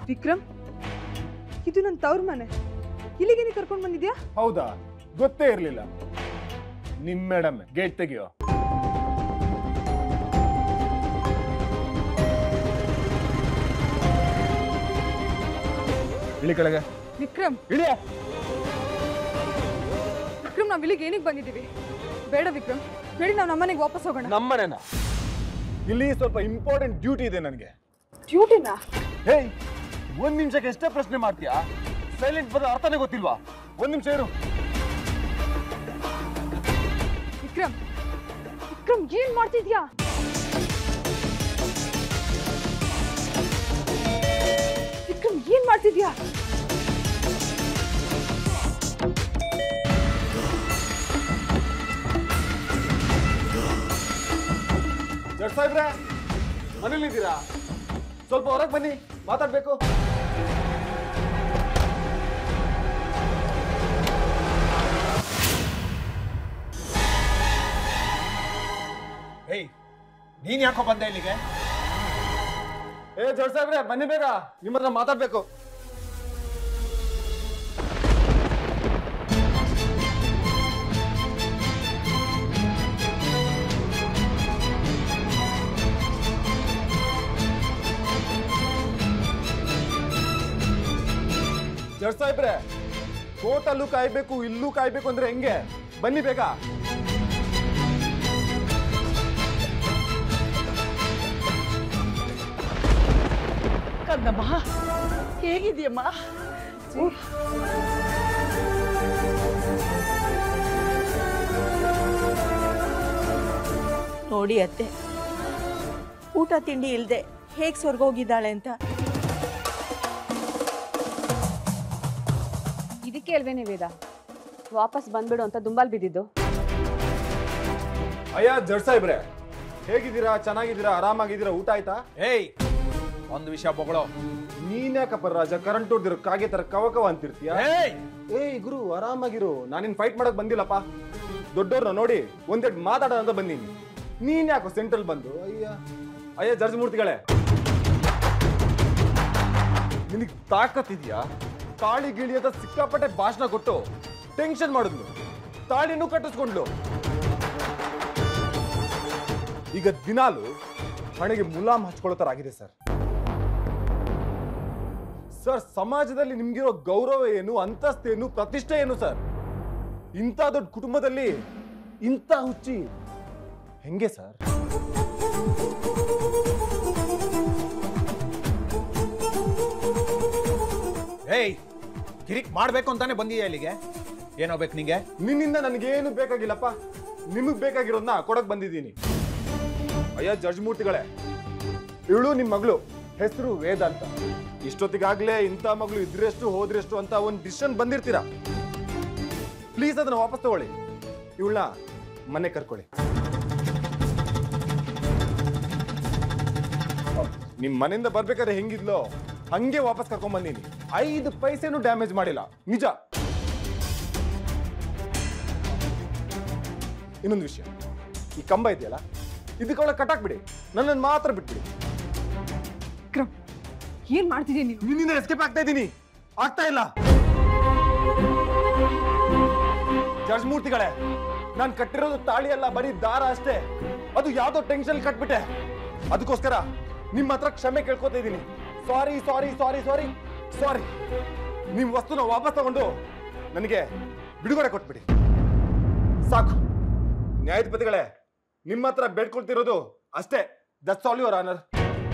ವಿಕ್ರಮ್ ಇದು ನನ್ನ ತವ್ರ ಮನೆ ಇಲ್ಲಿಗೆ ನೀ ಕರ್ಕೊಂಡು ಬಂದಿದ್ಯಾ ಹೌದಾ ಗೊತ್ತೇ ಇರ್ಲಿಲ್ಲ ನಿಮ್ ಮೇಡಮ್ ಗೇಟ್ ತೆಗಿಯೋ ಇಳಿ ಕೆಳಗೆ ವಿಕ್ರಮ್ ಇಳಿಯ ವಿಕ್ರಮ್ ನಾವ್ ಇಲ್ಲಿಗೆ ಏನಕ್ಕೆ ಬಂದಿದ್ದೀವಿ ಬೇಡ ವಿಕ್ರಮ್ ಹೇಳಿ ನಾವು ನಮ್ಮನೆಗೆ ವಾಪಸ್ ಹೋಗೋಣ ನಮ್ಮನೆನ ಇಲ್ಲಿ ಸ್ವಲ್ಪ ಇಂಪಾರ್ಟೆಂಟ್ ಡ್ಯೂಟಿ ಇದೆ ನನಗೆ ಡ್ಯೂಟಿನಾ ಹೇಯ್ ಒಂದ್ ನಿಮಿಷಕ್ಕೆ ಎಷ್ಟೇ ಪ್ರಶ್ನೆ ಮಾಡ್ತೀಯಾ ಸೈಲೆಂಟ್ ಬದ ಅರ್ಥನೇ ಗೊತ್ತಿಲ್ವಾ ಒಂದ್ ನಿಮಿಷ ಇರು ವಿಕ್ರಮ್ ವಿಕ್ರಮ್ ಏನ್ ಮಾಡ್ತಿದ್ಯಾ ವಿಕ್ರಮ್ ಏನ್ ಮಾಡ್ತಿದ್ಯಾ ಜಡ್ ಸಾಹೇಬ್ರೆ ಮನೇಲಿದ್ದೀರಾ ಸ್ವಲ್ಪ ಹೊರಗೆ ಬನ್ನಿ ಮಾತಾಡ್ಬೇಕು ಏಯ್ ನೀನ್ ಯಾಕೋ ಬಂದೆ ಇಲ್ಲಿಗೆ ಏ ಜಡ್ ಸಾಹೇಬ್ರೆ ಬನ್ನಿ ಬೇಗ ನಿಮ್ಮ ಹತ್ರ ಮಾತಾಡ್ಬೇಕು ಜಡ್ ಸಾಹೇಬ್ರೆ ಕೋರ್ಟಲ್ಲೂ ಕಾಯ್ಬೇಕು ಇಲ್ಲೂ ಕಾಯ್ಬೇಕು ಅಂದ್ರೆ ಹೆಂಗೆ ಬನ್ನಿ ಬೇಗ ಕನ್ನಮ್ಮ ಹೇಗಿದೆಯಮ್ಮ ನೋಡಿ ಅತ್ತೆ ಊಟ ತಿಂಡಿ ಇಲ್ದೆ ಹೇಗ್ ಸ್ವರ್ಗೋಗಿದ್ದಾಳೆ ಅಂತ ಇದಕ್ಕೆ ಅಲ್ವೇನೆ ವೇದ ವಾಪಸ್ ಬಂದ್ಬಿಡು ಅಂತ ದುಂಬಾಲ್ ಬಿದ್ದಿದ್ದು ಅಯ್ಯ ಜಡ್ ಸಾಹೇಬ್ರೆ ಹೇಗಿದ್ದೀರಾ ಚೆನ್ನಾಗಿದ್ದೀರಾ ಆರಾಮಾಗಿದ್ದೀರಾ ಊಟ ಆಯ್ತಾ ಏಯ್ ಒಂದು ವಿಷಯ ಬೊಗಳೋ ನೀನ್ಯಾಕಪ್ಪ ರಾಜ ಕರೆಂಟ್ ಹೊಡ್ದಿರೋ ಕಾಗೆ ತರ ಕವಕವ ಅಂತಿರ್ತೀಯ ಏಯ್ ಏಯ್ ಗುರು ಆರಾಮಾಗಿರು ನಾನಿನ್ ಫೈಟ್ ಮಾಡಕ್ ಬಂದಿಲ್ಲಪ್ಪ ದೊಡ್ಡವ್ರನ್ನ ನೋಡಿ ಒಂದೆರಡು ಮಾತಾಡೋಣ ಅಂತ ಬಂದೀನಿ ನೀನ್ ಯಾಕೋ ಸೆಂಟ್ರಲ್ ಬಂದು ಅಯ್ಯ ಅಯ್ಯ ಜಡ್ಜ್ ಮೂರ್ತಿಗಳೇ ನಿನಗ್ ತಾಕತ್ತಿದ್ಯಾ ತಾಳಿ ಗಿಳಿ ಅಂತ ಸಿಕ್ಕಾಪಟ್ಟೆ ಭಾಷಣ ಕೊಟ್ಟು ಟೆನ್ಷನ್ ಮಾಡಿದ್ಲು ತಾಳಿನೂ ಕಟ್ಟಿಸ್ಕೊಂಡ್ಲು ಈಗ ದಿನಾಲು ಹಣೆಗೆ ಮುಲಾಮ್ ಹಚ್ಕೊಳ್ಳೋ ತರ ಆಗಿದೆ ಸರ್ ಸರ್ ಸಮಾಜದಲ್ಲಿ ನಿಮ್ಗಿರೋ ಗೌರವ ಏನು ಅಂತಸ್ತೇನು ಪ್ರತಿಷ್ಠೆ ಏನು ಸರ್ ಇಂಥ ದೊಡ್ಡ ಕುಟುಂಬದಲ್ಲಿ ಇಂಥ ಹುಚ್ಚಿ ಹೆಂಗೆ ಸರ್ ಏಯ್ ಕಿರಿಕ್ ಮಾಡ್ಬೇಕು ಅಂತಾನೆ ಬಂದಿದ್ಯಾ ಇಲ್ಲಿಗೆ ಏನೋ ಬೇಕು ನಿಂಗೆ ನಿನ್ನಿಂದ ನನಗೇನು ಬೇಕಾಗಿಲ್ಲಪ್ಪ ನಿಮಗ್ ಬೇಕಾಗಿರೋದನ್ನ ಕೊಡಕ್ ಬಂದಿದ್ದೀನಿ ಅಯ್ಯ ಜಡ್ಜ್ ಮೂರ್ತಿಗಳೇ ಇವಳು ನಿಮ್ ಮಗಳು ಹೆಸರು ವೇದ ಅಂತ ಇಷ್ಟೊತ್ತಿಗಾಗ್ಲೇ ಇಂಥ ಮಗಳು ಇದ್ರೆಷ್ಟು ಹೋದ್ರೆಷ್ಟು ಅಂತ ಒಂದು ಡಿಸಿಷನ್ ಬಂದಿರ್ತೀರಾ ಪ್ಲೀಸ್ ಅದನ್ನ ವಾಪಸ್ ತಗೊಳ್ಳಿ ಇವಳನ್ನ ಮನೆ ಕರ್ಕೊಳ್ಳಿ ನಿಮ್ ಮನೆಯಿಂದ ಬರ್ಬೇಕಾದ್ರೆ ಹೆಂಗಿದ್ಲೋ ಹಂಗೆ ವಾಪಸ್ ಕರ್ಕೊಂಡ್ ಬಂದೀನಿ ಐದು ಪೈಸೆನೂ ಡ್ಯಾಮೇಜ್ ಮಾಡಿಲ್ಲ ನಿಜ ಇನ್ನೊಂದು ವಿಷಯ ಈ ಕಂಬ ಇದೆಯಲ್ಲ ಇದಕ್ಕೊಳಗೆ ಕಟ್ಟಾಕ್ಬಿಡಿ ನನ್ನನ್ನು ಮಾತ್ರ ಬಿಟ್ಬಿಡಿ ವಿಕ್ರಮ್ ಏನ್ ಮಾಡ್ತಿದ್ಯಾ ನೀನು ನಿನ್ನಿಂದ ಎಸ್ಕೇಪ್ ಆಗ್ತಾ ಇದ್ದೀನಿ ಆಗ್ತಾ ಇಲ್ಲ ಜಡ್ಜ್ ಮೂರ್ತಿಗಳೇ ನಾನು ಕಟ್ಟಿರೋದು ತಾಳಿ ಅಲ್ಲ ಬರೀ ದಾರ ಅಷ್ಟೇ ಅದು ಯಾವ್ದೋ ಟೆನ್ಷನ್ ಕಟ್ಬಿಟ್ಟೆ ಅದಕ್ಕೋಸ್ಕರ ನಿಮ್ಮ ಹತ್ರ ಕ್ಷಮೆ ಕೇಳ್ಕೊತಾ ಇದ್ದೀನಿ ಸಾರಿ ಸಾರಿ ಸಾರಿ ಸಾರಿ ಸಾರಿ ನಿಮ್ ವಸ್ತುನ ವಾಪಸ್ ತಗೊಂಡು ನನಗೆ ಬಿಡುಗಡೆ ಕೊಟ್ಬಿಡಿ ಸಾಕು ನ್ಯಾಯಾಧಿಪತಿಗಳೇ ನಿಮ್ಮ ಹತ್ರ ಬೇಡ್ಕೊಳ್ತಿರೋದು ಅಷ್ಟೇ that's all your honour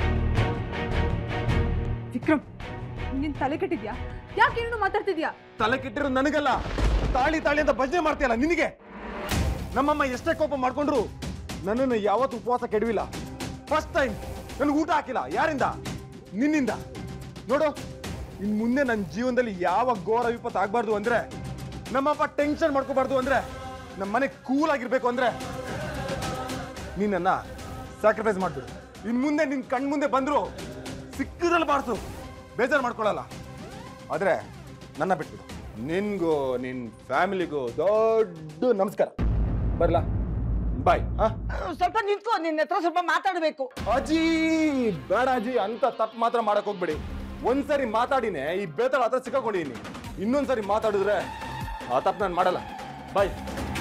Vikram ನಿನ್ ತಲೆ ಕೆಟ್ಟಿದ್ಯಾ ಯಾಕೆ ಏನೇನು ಮಾತಾಡ್ತಿದ್ಯಾ ತಲೆ ಕೆಟ್ಟಿರೋದು ನನಗಲ್ಲ ತಾಳಿ ತಾಳಿ ಅಂತ ಭಜನೆ ಮಾಡ್ತೀಯಲ್ಲ ನಿನಗೆ ನಮ್ಮಮ್ಮ ಎಷ್ಟೇ ಕೋಪ ಮಾಡ್ಕೊಂಡ್ರು ನನ್ನನ್ನು ಯಾವತ್ತು ಉಪವಾಸ ಕೆಡವಿಲ್ಲ ಫಸ್ಟ್ ಟೈಮ್ ನನಗೆ ಊಟ ಹಾಕಿಲ್ಲ ಯಾರಿಂದ ನಿನ್ನಿಂದ ನೋಡು ಇನ್ ಮುಂದೆ ನನ್ನ ಜೀವನದಲ್ಲಿ ಯಾವ ಘೋರ ವಿಪತ್ತು ಆಗ್ಬಾರ್ದು ಅಂದ್ರೆ ನಮ್ಮಪ್ಪ ಟೆನ್ಷನ್ ಮಾಡ್ಕೋಬಾರ್ದು ಅಂದ್ರೆ ನಮ್ಮ ಮನೆ ಕೂಲ್ ಆಗಿರ್ಬೇಕು ಅಂದ್ರೆ ನೀನನ್ನ ಸ್ಯಾಕ್ರಿಫೈಸ್ ಮಾಡ್ಬಿಡು ಇನ್ ಮುಂದೆ ನಿನ್ ಕಣ್ ಮುಂದೆ ಬಂದ್ರು ಸಿಕ್ಕದಲ್ಲಿ ಬಾರ್ಸು ಬೇಜಾರು ಮಾಡ್ಕೊಳ್ಳಲ್ಲ ಆದ್ರೆ ನನ್ನ ಬಿಟ್ಬಿಡು ನಿನ್ಗೂ ನಿನ್ ಫ್ಯಾಮಿಲಿಗೂ ದೊಡ್ಡ ನಮಸ್ಕಾರ ಬರ್ಲಾ ಬಾಯ್ ಹಾ ಸ್ವಲ್ಪ ನಿಂತ್ಕೋ ನಿನ್ನ ಹತ್ರ ಸ್ವಲ್ಪ ಮಾತಾಡಬೇಕು ಅಜ್ಜಿ ಬೇಡ ಅಜ್ಜಿ ಅಂತ ತಪ್ಪು ಮಾತ್ರ ಮಾಡಕ್ ಹೋಗ್ಬೇಡಿ ಒಂದ್ಸರಿ ಮಾತಾಡಿನೇ ಈ ಬೇತಾಳ ಹತ್ರ ಸಿಕ್ಕಾಕೊಂಡಿನಿ ಇನ್ನೊಂದ್ಸರಿ ಮಾತಾಡಿದ್ರೆ ಆ ತಪ್ಪು ನಾನು ಮಾಡಲ್ಲ ಬಾಯ್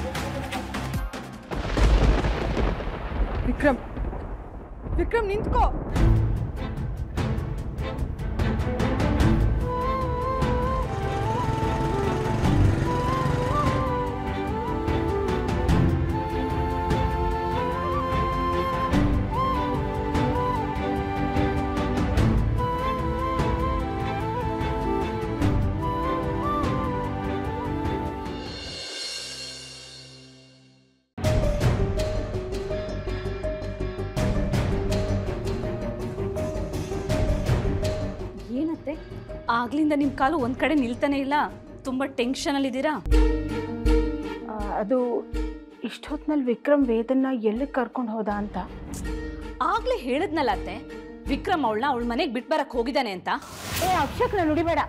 ವಿಕ್ರಮ್ ವಿಕ್ರಮ್ ನಿಂತ್ಕೋ ಏನತ್ತೆ ಆಗ್ಲಿಂದ ನಿಮ್ಮ ಕಾಲು ಒಂದ್ ಕಡೆ ನಿಲ್ತಾನೆ ಇಲ್ಲ ತುಂಬಾ ಟೆನ್ಷನ್ ಅಲ್ಲಿ ಇದ್ದೀರಾ ಆ, ಅದು ಇಷ್ಟೊತ್ತಿನಲ್ಲಿ ವಿಕ್ರಮ್ ವೇದನ್ನ ಎಲ್ಲಿ ಕರ್ಕೊಂಡು ಹೋದ ಅಂತ ಆಗ್ಲೇ ಹೇಳದ್ನಲ್ಲ ಅತ್ತೆ ವಿಕ್ರಮ್ ಅವಳನ್ನ ಅವಳ ಮನೆಗೆ ಬಿಟ್ಟು ಬರಕ್ ಹೋಗಿದ್ದಾನೆ ಅಂತ ಏ ಅಕ್ಷಕ್ನ ನುಡಿಬೇಡ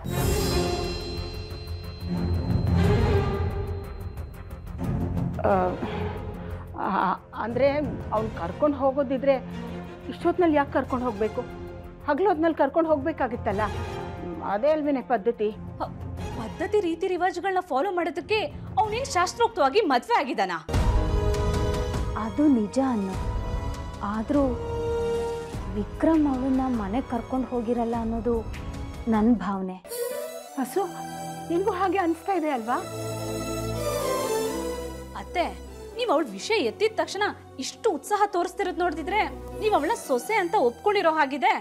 ಆ, ಆ, ಅಂದ್ರೆ ಅವ್ನು ಕರ್ಕೊಂಡು ಹೋಗೋದಿದ್ರೆ ಇಷ್ಟೊತ್ತಿನಲ್ಲಿ ಯಾಕೆ ಕರ್ಕೊಂಡು ಹೋಗಬೇಕು ಹಗಲೊತ್ನಲ್ಲಿ ಕರ್ಕೊಂಡು ಹೋಗ್ಬೇಕಾಗಿತ್ತಲ್ಲ ಹ್ಮ್, ಅದೇ ಅಲ್ವೇನೆ ಪದ್ಧತಿ ಹ, ಪದ್ಧತಿ ರೀತಿ ರಿವಾಜುಗಳನ್ನ ಫಾಲೋ ಮಾಡೋದಕ್ಕೆ ಅವನೇನ್ ಶಾಸ್ತ್ರೋಕ್ತವಾಗಿ ಮದ್ವೆ ಆಗಿದ್ದಾನ ಅದು ನಿಜ ಅನ್ನೋ ಆದರೂ ವಿಕ್ರಮ್ ಅವಳನ್ನ ಮನೆಗೆ ಕರ್ಕೊಂಡು ಹೋಗಿರಲ್ಲ ಅನ್ನೋದು ನನ್ನ ಭಾವನೆ ಹಸು ನಿನ್ಗೂ ಹಾಗೆ ಅನಿಸ್ತಾ ಇದೆ ಅಲ್ವಾ ಅತ್ತೆ ನೀವ್ ಅವಳ ವಿಷಯ ಎತ್ತಿದ ತಕ್ಷಣ ಇಷ್ಟು ಉತ್ಸಾಹ ತೋರಿಸ್ತಿರೋದ್ ನೋಡ್ತಿದ್ರೆ ನೀವ್ ಅವಳ ಸೊಸೆ ಅಂತ ಒಪ್ಕೊಂಡಿರೋ ಹಾಗಿದೆ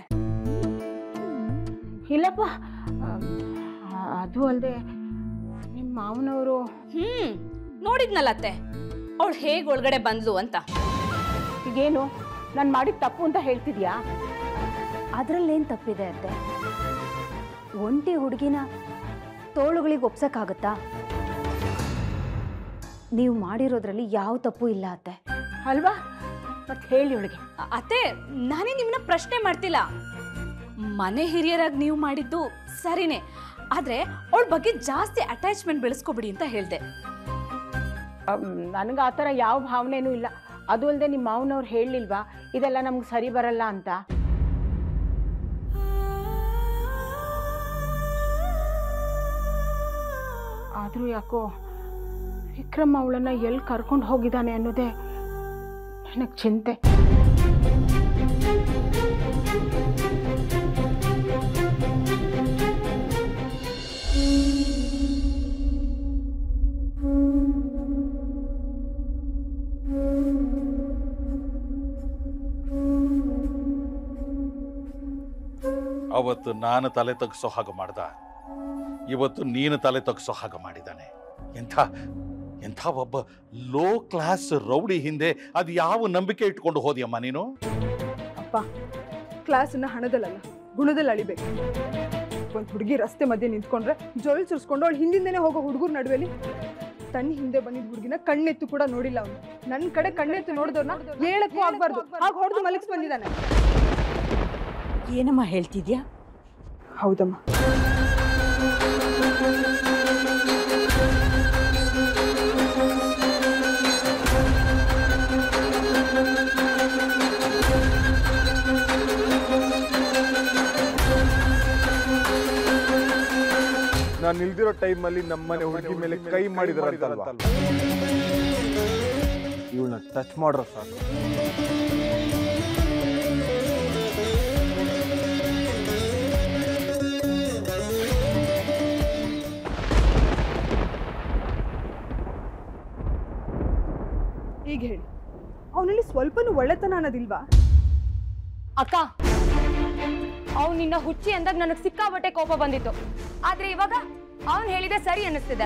ಇಲ್ಲಪ್ಪ ಆಮ್, ಆ, ಅದು ಅಲ್ಲದೆ ನಿಮ್ಮ ಮಾವನವರು ಹ್ಮ್ ನೋಡಿದ್ನಲ್ಲ ಅತ್ತೆ ಅವಳು ಹೇಗ್ ಒಳಗಡೆ ಬಂದ್ಲು ಅಂತ ಈಗೇನು ನಾನು ಮಾಡಿದ ತಪ್ಪು ಅಂತ ಹೇಳ್ತಿದ್ಯಾ ಅದರಲ್ಲೇನು ತಪ್ಪಿದೆ ಅತ್ತೆ ಒಂಟಿ ಹುಡುಗಿನ ತೋಳುಗಳಿಗೆ ಒಪ್ಸಕ್ಕಾಗತ್ತಾ ನೀವು ಮಾಡಿರೋದ್ರಲ್ಲಿ ಯಾವ ತಪ್ಪು ಇಲ್ಲ ಅತ್ತೆ ಅಲ್ವಾ ಮತ್ತೆ ಹೇಳಿ ಅವಳಿಗೆ ಅ- ಅತ್ತೆ ನಾನೇ ನಿಮ್ಮನ್ನ ಪ್ರಶ್ನೆ ಮಾಡ್ತಿಲ್ಲ ಮನೆ ಹಿರಿಯರಾಗಿ ನೀವು ಮಾಡಿದ್ದು ಸರಿನೇ ಆದ್ರೆ ಅವಳ ಬಗ್ಗೆ ಜಾಸ್ತಿ ಅಟ್ಯಾಚ್ಮೆಂಟ್ ಬೆಳೆಸ್ಕೊಬಿಡಿ ಅಂತ ಹೇಳ್ದೆ ನನಗೆ ಆ ಥರ ಯಾವ ಭಾವನೆನೂ ಇಲ್ಲ ಅದು ಅಲ್ಲದೆ ನಿಮ್ಮ ಮಾವನವ್ರು ಹೇಳಲಿಲ್ವಾ ಇದೆಲ್ಲ ನಮ್ಗೆ ಸರಿ ಬರಲ್ಲ ಅಂತ ಆದರೂ ಯಾಕೋ ವಿಕ್ರಮ್ ಅವಳನ್ನ ಎಲ್ಲಿ ಕರ್ಕೊಂಡು ಹೋಗಿದ್ದಾನೆ ಅನ್ನೋದೇ ನನಗೆ ಚಿಂತೆ ಅವತ್ತು ನಾನು ತಲೆ ತಗ್ಸೋ ಹಾಗೆ ಮಾಡ್ದ ಇವತ್ತು ನೀನು ತಲೆ ತಗ್ಸೋ ಹಾಗೆ ಮಾಡಿದ್ದಾನೆ ಎಂಥ ಎಂಥ ಒಬ್ಬ ಲೋ ಕ್ಲಾಸ್ ರೌಡಿ ಹಿಂದೆ ಅದು ಯಾವ ನಂಬಿಕೆ ಇಟ್ಕೊಂಡು ಹೋದ್ಯಮ್ಮ ನೀನು ಅಪ್ಪ ಕ್ಲಾಸನ್ನ ಹಣದಲ್ಲಲ್ಲ ಗುಣದಲ್ಲಿ ಅಳಿಬೇಕು ಒಂದು ಹುಡುಗಿ ರಸ್ತೆ ಮಧ್ಯೆ ನಿಂತ್ಕೊಂಡ್ರೆ ಜೊಲ್ ಸುರ್ಸ್ಕೊಂಡು ಅವಳು ಹಿಂದಿಂದನೇ ಹೋಗೋ ಹುಡುಗರ ನಡುವೆಲಿ ತನ್ನ ಹಿಂದೆ ಬಂದಿದ್ದ ಹುಡುಗಿನ ಕಣ್ಣೆತ್ತು ಕೂಡ ನೋಡಿಲ್ಲ ಅವನು ನನ್ನ ಕಡೆ ಕಣ್ಣೆತ್ತು ನೋಡಿದವ್ರನ್ನ ಹೇಳಕ್ಕೂ ಆಗ್ಬಾರ್ದು ಹಾಗೆ ಹೊಡೆದು ಮಲಗಿಸ್ ಬಂದಿದ್ದಾನೆ ಏನಮ್ಮ ಹೇಳ್ತಿದ್ಯಾ ಹೌದಮ್ಮ ನಾನು ನಿಲ್ದಿರೋ ಟೈಮಲ್ಲಿ ನಮ್ಮನೆ ಹುಡುಗಿ ಮೇಲೆ ಕೈ ಮಾಡಿದಾರಂತಲ್ವಾ ಇವಳನ್ನ ಟಚ್ ಮಾಡ್ರ ಸಾಕು ಈಗ ಹೇಳಿ ಅವನಲ್ಲಿ ಸ್ವಲ್ಪನೂ ಒಳ್ಳೆತನ ಅನ್ನೋದಿಲ್ವಾ ಅಕ್ಕ ಅವ್ನು ನಿನ್ನ ಹುಚ್ಚಿ ಅಂದಾಗ ನನಗೆ ಸಿಕ್ಕಾಬಟ್ಟೆ ಕೋಪ ಬಂದಿತ್ತು ಆದ್ರೆ ಇವಾಗ ಅವ್ನು ಹೇಳಿದೆ ಸರಿ ಅನ್ನಿಸ್ತಿದೆ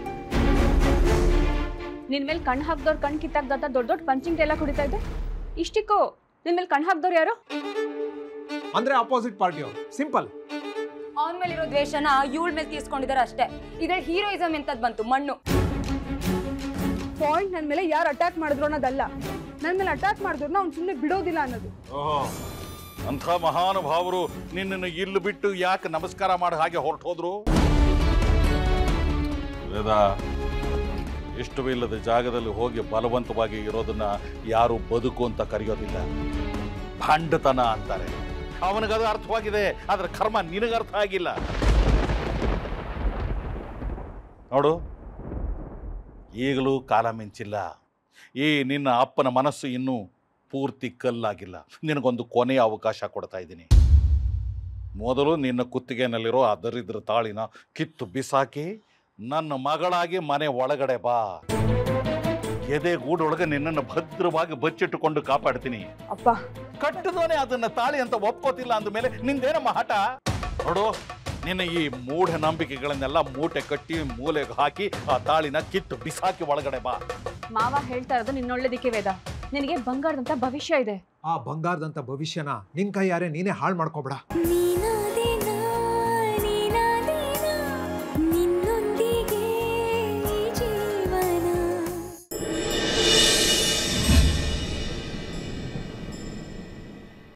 ನಿನ್ ಮೇಲೆ ಕಣ್ ಹಾಕ್ದವ್ರು ಕಣ್ ಕಿತ್ತಾಕ್ದತ್ತ ದೊಡ್ಡ ದೊಡ್ಡ ಪಂಚಿಂಗ್ ಎಲ್ಲ ಕುಡಿತಾ ಇದ್ದೆ ಇಷ್ಟಿಕ್ಕೋ ನಿನ್ ಮೇಲೆ ಕಣ್ ಹಾಕ್ದವ್ರು ಯಾರು ಅಂದ್ರೆ ಅಪೋಸಿಟ್ ಪಾರ್ಟಿಯವರು ಸಿಂಪಲ್ ಅವನ ಮೇಲಿರೋ ದ್ವೇಷನ ಇವಳ ಮೇಲೆ ತೀರ್ಸ್ಕೊಂಡಿದಾರೆ ಅಷ್ಟೇ ಇದ್ರಲ್ಲಿ ಹೀರೋಯಿಸಮ್ ಎಂತದ್ ಬಂತು ಮಣ್ಣು ಪಾಯಿಂಟ್ ನನ್ನ ಮೇಲೆ ಯಾರು ಅಟ್ಯಾಕ್ ಮಾಡಿದ್ರು ಅನ್ನೋದಲ್ಲ ನನ್ನ ಮೇಲೆ ಅಟ್ಯಾಕ್ ಮಾಡಿದ್ರನ್ನ ಅವ್ನು ಸುಮ್ಮನೆ ಬಿಡೋದಿಲ್ಲ ಅನ್ನೋದು ಓಹೋ ಅಂಥ ಮಹಾನುಭಾವರು ನಿನ್ನನ್ನು ಇಲ್ಲಿ ಬಿಟ್ಟು ಯಾಕೆ ನಮಸ್ಕಾರ ಮಾಡಿ ಹಾಗೆ ಹೊರಟು ಹೋದ್ರು ವೇದ ಇಷ್ಟವಿಲ್ಲದ ಜಾಗದಲ್ಲಿ ಹೋಗಿ ಬಲವಂತವಾಗಿ ಇರೋದನ್ನ ಯಾರು ಬದುಕು ಅಂತ ಕರೆಯೋದಿಲ್ಲ ಭಾಂಡತನ ಅಂತಾರೆ ಅವನಿಗದು ಅರ್ಥವಾಗಿದೆ ಆದ್ರೆ ಕರ್ಮ ನಿನಗೆ ಅರ್ಥ ಆಗಿಲ್ಲ ನೋಡು ಈಗಲೂ ಕಾಲ ಮಿಂಚಿಲ್ಲ ಈ ನಿನ್ನ ಅಪ್ಪನ ಮನಸ್ಸು ಇನ್ನೂ ಪೂರ್ತಿ ಕಲ್ಲಾಗಿಲ್ಲ ನಿನಗೊಂದು ಕೊನೆಯ ಅವಕಾಶ ಕೊಡ್ತಾ ಇದ್ದೀನಿ ಮೊದಲು ನಿನ್ನ ಕುತ್ತಿಗೆನಲ್ಲಿರೋ ಆ ದರಿದ್ರ ತಾಳಿನ ಕಿತ್ತು ಬಿಸಾಕಿ ನನ್ನ ಮಗಳಾಗಿ ಮನೆ ಒಳಗಡೆ ಬಾ ಎದೆ ಗೂಡೊಳಗೆ ನಿನ್ನನ್ನು ಭದ್ರವಾಗಿ ಬಚ್ಚಿಟ್ಟುಕೊಂಡು ಕಾಪಾಡ್ತೀನಿ ಅಪ್ಪ ಕಟ್ಟಿದವನೇ ಅದನ್ನ ತಾಳಿ ಅಂತ ಒಪ್ಕೋತಿಲ್ಲ ಅಂದಮೇಲೆ ನಿಂದೇನಮ್ಮ ಹಠ ನೋಡು ನಿನ್ನ ಈ ಮೂಢ ನಂಬಿಕೆಗಳನ್ನೆಲ್ಲ ಮೂಟೆ ಕಟ್ಟಿ ಮೂಲೆಗೆ ಹಾಕಿ ಆ ತಾಳಿನ ಕಿತ್ತು ಬಿಸಾಕಿ ಒಳಗಡೆ ಬಾ ಮಾವ ಹೇಳ್ತಾ ಇರೋದು ನಿನ್ನೊಳ್ಳೇದಿಕ್ಕೆ ವೇದ ನಿನಗೆ ಬಂಗಾರದಂತ ಭವಿಷ್ಯ ಇದೆ ಆ ಬಂಗಾರದಂತ ಭವಿಷ್ಯನ ನಿನ್ ಕೈಯಾರೆ ನೀನೇ ಹಾಳು ಮಾಡ್ಕೊಬೇಡ ನೀ